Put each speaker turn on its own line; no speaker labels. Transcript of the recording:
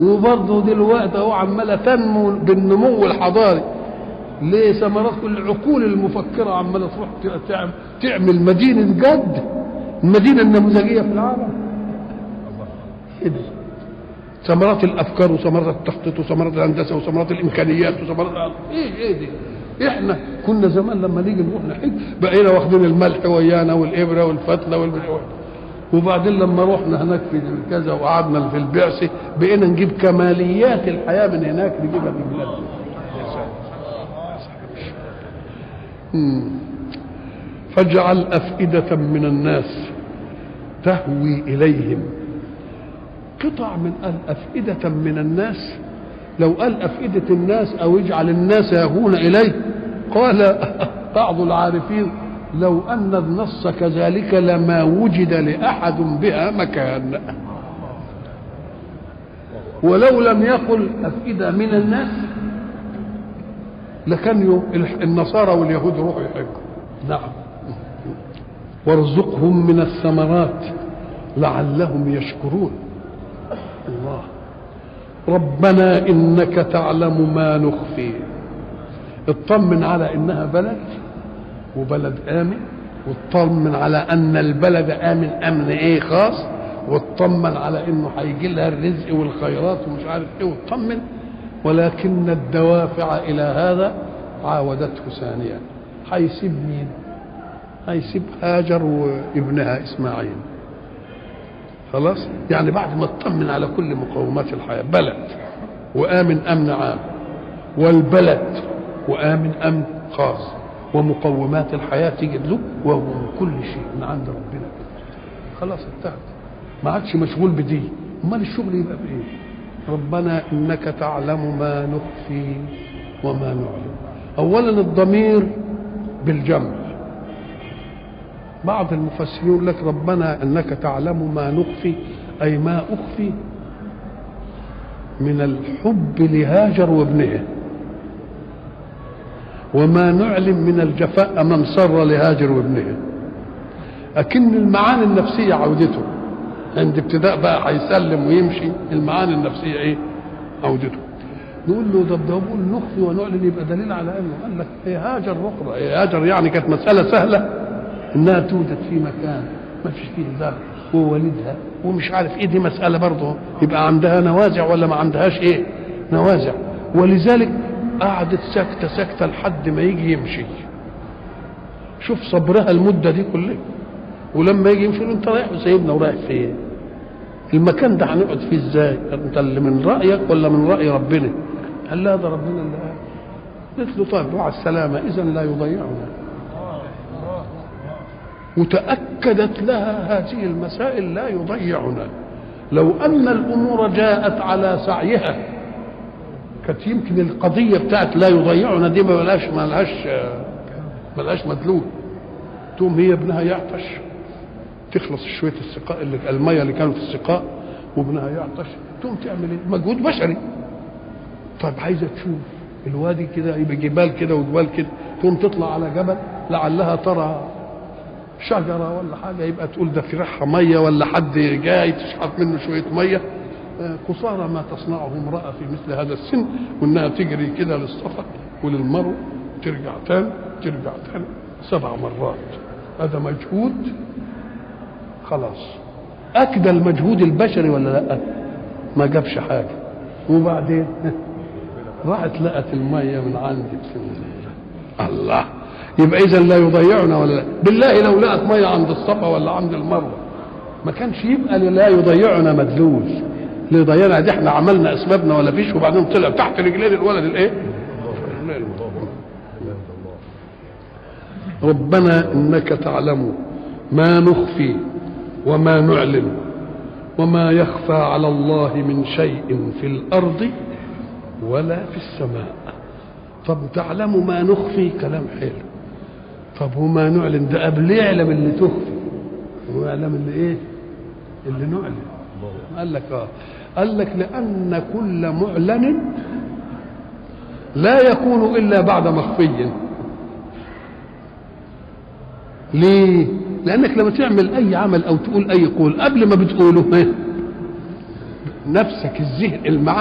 وبرضه دلوقتي اهو عماله تنمو بالنمو الحضاري ليه ثمرات كل العقول المفكره عماله تروح تعمل, تعمل مدينه جد المدينه النموذجيه في العالم كده ثمرات الافكار وثمرات التخطيط وثمرات الهندسه وثمرات الامكانيات وثمرات ايه ايه دي احنا كنا زمان لما نيجي نروح نحج بقينا واخدين الملح ويانا والابره والفتله والبشوات وبعدين لما رحنا هناك في كذا وقعدنا في البعثه بقينا نجيب كماليات الحياه من هناك نجيبها في بلادنا فاجعل أفئدة من الناس تهوي إليهم قطع من قال أفئدة من الناس لو قال أفئدة الناس أو اجعل الناس يهون إليه قال بعض العارفين لو أن النص كذلك لما وجد لأحد بها مكان ولو لم يقل أفئدة من الناس لكان النصارى واليهود يروحوا يحجوا نعم وارزقهم من الثمرات لعلهم يشكرون الله ربنا انك تعلم ما نخفي اطمن على انها بلد وبلد امن واطمن على ان البلد امن امن ايه خاص واطمن على انه هيجي لها الرزق والخيرات ومش عارف ايه واطمن ولكن الدوافع الى هذا عاودته ثانيا هيسيب مين هيسيب هاجر وابنها اسماعيل خلاص يعني بعد ما اطمن على كل مقومات الحياه بلد وامن امن عام والبلد وامن امن خاص ومقومات الحياه تجد له وهو من كل شيء من عند ربنا خلاص انتهت ما عادش مشغول بدي امال الشغل يبقى بايه ربنا انك تعلم ما نخفي وما نعلم اولا الضمير بالجمع بعض المفسرين يقول لك ربنا انك تعلم ما نخفي اي ما اخفي من الحب لهاجر وابنها وما نعلم من الجفاء من سر لهاجر وابنها أكن المعاني النفسية عودته عند ابتداء بقى هيسلم ويمشي المعاني النفسية ايه عودته نقول له ده ده بقول نخفي ونعلن يبقى دليل على انه قال لك هي هاجر رقبة هي هاجر يعني كانت مسألة سهلة انها توجد في مكان ما فيش فيه زرع ووالدها ومش عارف ايه دي مسألة برضه يبقى عندها نوازع ولا ما عندهاش ايه نوازع ولذلك قعدت ساكتة ساكتة لحد ما يجي يمشي شوف صبرها المدة دي كلها ولما يجي يمشي انت رايح وسايبنا ورايح فين المكان ده هنقعد فيه ازاي انت اللي من رايك ولا من راي ربنا قال لا ده ربنا اللي قال قلت له طيب مع السلامه اذا لا يضيعنا وتاكدت لها هذه المسائل لا يضيعنا لو ان الامور جاءت على سعيها كانت يمكن القضيه بتاعت لا يضيعنا دي ما لهاش ما لهاش ما لهاش مدلول تقوم هي ابنها يعطش تخلص شويه السقاء اللي الميه اللي كانوا في السقاء وابنها يعطش تقوم تعمل ايه؟ مجهود بشري طيب عايزه تشوف الوادي كده يبقى جبال كده وجبال كده تقوم تطلع على جبل لعلها ترى شجره ولا حاجه يبقى تقول ده في ريحها ميه ولا حد جاي تشحط منه شويه ميه قصارى ما تصنعه امراه في مثل هذا السن وانها تجري كده للصفا وللمرو ترجع تاني ترجع تاني سبع مرات هذا مجهود خلاص اكدى المجهود البشري ولا لا ما جابش حاجه وبعدين راحت لقت الميه من عند الله يبقى اذا لا يضيعنا ولا لا بالله لو لقت ميه عند الصفا ولا عند المروه ما كانش يبقى لا يضيعنا مدلول اللي يضيعنا دي احنا عملنا اسبابنا ولا فيش وبعدين طلع تحت رجلين الولد الايه ربنا انك تعلم ما نخفي وما نعلن وما يخفى على الله من شيء في الارض ولا في السماء طب تعلم ما نخفي كلام حلو طب وما نعلن ده قبل يعلم اللي تخفي ويعلم اللي ايه اللي نعلن قال لك اه قال لك لان كل معلن لا يكون الا بعد مخفي ليه لانك لما تعمل اي عمل او تقول اي قول قبل ما بتقوله نفسك الذهن المعاني